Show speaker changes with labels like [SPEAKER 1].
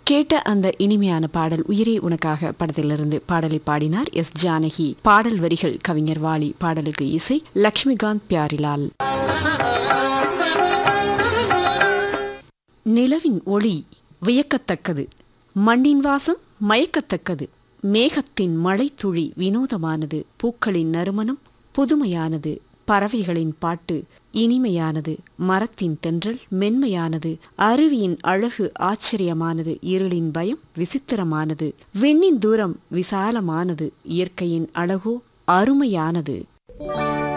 [SPEAKER 1] கேட்ட அந்த இனிமையான பாடல் உயிரே உனக்காக படத்திலிருந்து பாடலை பாடினார் எஸ் ஜானகி பாடல் வரிகள் கவிஞர் வாலி பாடலுக்கு இசை லக்ஷ்மிகாந்த் பியாரிலால் நிலவின் ஒளி வியக்கத்தக்கது மண்ணின் வாசம் மயக்கத்தக்கது மேகத்தின் மழைத்துளி வினோதமானது பூக்களின் நறுமணம் புதுமையானது பறவைகளின் பாட்டு இனிமையானது மரத்தின் தென்றல் மென்மையானது அருவியின் அழகு ஆச்சரியமானது இருளின் பயம் விசித்திரமானது விண்ணின் தூரம் விசாலமானது இயற்கையின் அழகோ அருமையானது